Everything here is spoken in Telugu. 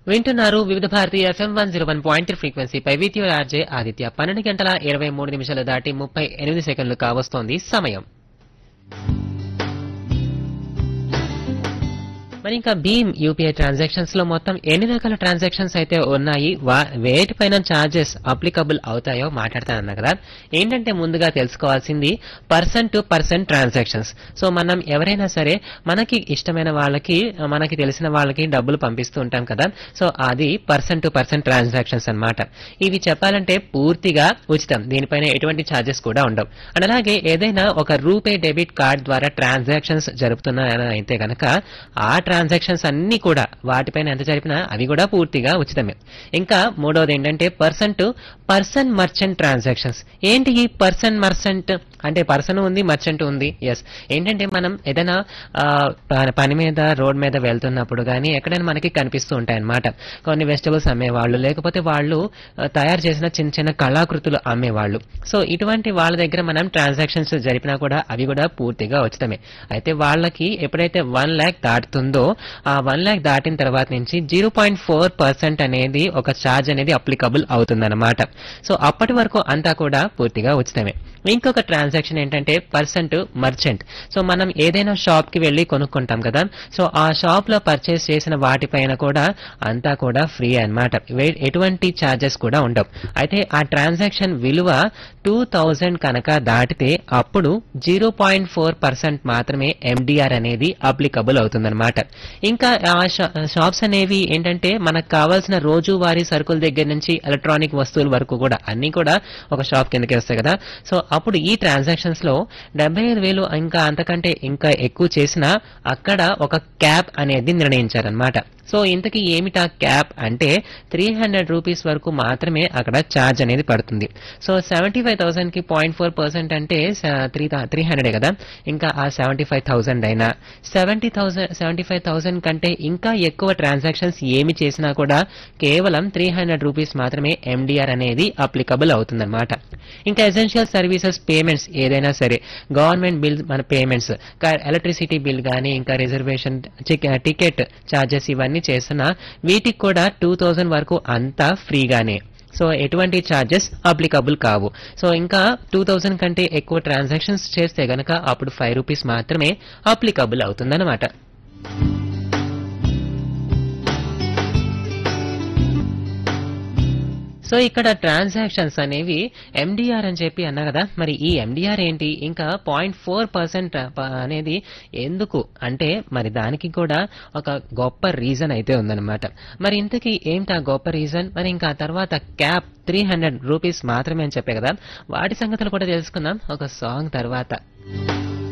వింటున్నారు Vividh Bharati FM one zero one point ఫ్రీక్వెన్సీపై విత్ ఆర్జే ఆదిత్య పన్నెండు గంటల ఇరవై మూడు నిమిషాలు దాటి ముప్పై ఎనిమిది సెకండ్లు కావస్తోంది సమయం మరి ఇంకా భీమ్ యూపీఐ ట్రాన్సాక్షన్స్ లో మొత్తం ఎన్ని రకాల ట్రాన్సాక్షన్స్ అయితే ఉన్నాయి వా- వేటిపైన చార్జెస్ అప్లికబుల్ అవుతాయో మాట్లాడతానన్నా కదా ఏంటంటే ముందుగా తెలుసుకోవాల్సింది person to person transactions so మనం ఎవరైనా సరే మనకి ఇష్టమైన వాళ్ళకి మనకి తెలిసిన వాళ్ళకి డబ్బులు పంపిస్తూ ఉంటాం కదా సో అది పర్సన్ టు పర్సన్ ట్రాన్సాక్షన్స్ అన్నమాట ఇవి చెప్పాలంటే పూర్తిగా ఉచితం దీనిపైన ఎటువంటి ఛార్జెస్ కూడా ఉండవు అండ్ అలాగే ఏదైనా ఒక రూపే డెబిట్ కార్డ్ ద్వారా ట్రాన్సాక్షన్స్ జరుపుతున్నాయని అయితే కనుక ఆ ట్రాన్సాక్షన్స్ అన్ని కూడా వాటిపైన ఎంత జరిపినా అవి కూడా పూర్తిగా ఉచితమే ఇంకా మూడోది ఏంటంటే person to person merchant transactions ఏంటి ఈ పర్సన్ మర్చెంట్ అంటే పర్సన్ ఉంది మర్చెంట్ ఉంది ఎస్ ఏంటంటే మనం ఏదైనా ఆ, ప- పని మీద రోడ్ మీద వెళ్తున్నప్పుడు కానీ ఎక్కడైనా మనకి కనిపిస్తూ ఉంటాయి అన్నమాట కొన్ని వెజిటబుల్స్ అమ్మేవాళ్ళు లేకపోతే వాళ్ళు ఆ, తయారు చేసిన చిన్న చిన్న కళాకృతులు అమ్మేవాళ్ళు సో ఇటువంటి వాళ్ళ దగ్గర మనం ట్రాన్సాక్షన్స్ జరిపినా కూడా అవి కూడా పూర్తిగా ఉచితమే అయితే వాళ్ళకి ఎప్పుడైతే వన్ ల్యాక్ దాటుతుందో ఆ వన్ ల్యాక్ దాటిన తర్వాత నుంచి జీరో పాయింట్ ఫోర్ పర్సెంట్ అనేది ఒక ఛార్జ్ అనేది అప్లికబుల్ అవుతుందన్నమాట సో అప్పటి వరకు అంతా కూడా పూర్తిగా ఉచితమే ఇంకొక ట్రాన్సాక్షన్ ఏంటంటే పర్సన్ టు మర్చెంట్ సో మనం ఏదైనా షాప్ కి వెళ్ళి కొనుక్కుంటాం కదా సో ఆ షాప్ లో పర్చేస్ చేసిన వాటిపైన కూడా అంతా కూడా ఫ్రీ అన్నమాట వే- ఎటువంటి ఛార్జెస్ కూడా ఉండవు అయితే ఆ ట్రాన్సాక్షన్ విలువ టూ థౌజండ్ కనుక దాటితే అప్పుడు జీరో పాయింట్ ఫోర్ పర్సెంట్ మాత్రమే ఎండిఆర్ అనేది అప్లికబుల్ అవుతుందన్నమాట ఇంకా ఆ షా- షాప్స్ అనేవి ఏంటంటే మనకు కావాల్సిన రోజువారీ సరుకుల దగ్గర నుంచి ఎలక్ట్రానిక్ వస్తువుల వరకు కూడా అన్ని కూడా ఒక షాప్ కిందకి వస్తాయి కదా సో అప్పుడు ఈ ట్రాన్సాక్షన్స్ లో డెబ్బై ఐదు వేలు ఇంకా అంతకంటే ఇంకా ఎక్కువ చేసినా అక్కడ ఒక క్యాప్ అనేది నిర్ణయించారనమాట సో ఇంతకీ ఏమిటా క్యాప్ అంటే త్రీ హండ్రెడ్ రూపీస్ వరకు మాత్రమే అక్కడ ఛార్జ్ అనేది పడుతుంది సో సెవెంటీ ఫైవ్ థౌసండ్ కి పాయింట్ ఫోర్ పర్సెంట్ అంటే త్రీ త్రీ హండ్రెడ్ కదా ఇంకా ఆ సెవెంటీ ఫైవ్ థౌసండ్ అయినా seventy thousand seventy five thousand కంటే ఇంకా ఎక్కువ ట్రాన్సాక్షన్స్ ఏమి చేసినా కూడా కేవలం త్రీ హండ్రెడ్ రూపీస్ మాత్రమే ఎండిఆర్ అనేది అప్లికబుల్ అవుతుందన్నమాట ఇంకా ఎసెన్షియల్ సర్వీసెస్ పేమెంట్స్ ఏదైనా సరే గవర్నమెంట్ బిల్ మన పేమెంట్స్ ఎలక్ట్రిసిటీ బిల్ కానీ ఇంకా రిజర్వేషన్ టికెట్ ఛార్జెస్ ఇవన్నీ చేసినా వీటికి కూడా టూ థౌజండ్ వరకు అంతా ఫ్రీగానే సో ఎటువంటి ఛార్జెస్ అప్లికబుల్ కావు సో ఇంకా టూ థౌజండ్ కంటే ఎక్కువ ట్రాన్సాక్షన్స్ చేస్తే గనక అప్పుడు ఫైవ్ రూపీస్ మాత్రమే అప్లికబుల్ అవుతుందన్నమాట సో ఇక్కడ ట్రాన్సాక్షన్స్ అనేవి ఎండిఆర్ అని చెప్పి అన్నా కదా మరి ఈ ఎండిఆర్ ఏంటి ఇంకా పాయింట్ ఫోర్ పర్సెంట్ అనేది ఎందుకు అంటే మరి దానికి కూడా ఒక గొప్ప రీజన్ అయితే ఉందన్నమాట మరి ఇంతకీ ఏంటి ఆ గొప్ప రీజన్ మరి ఇంకా ఆ తర్వాత క్యాప్ త్రీ హండ్రెడ్ రూపీస్ మాత్రమే అని చెప్పే కదా వాటి సంగతులు కూడా తెలుసుకుందాం ఒక సాంగ్ తర్వాత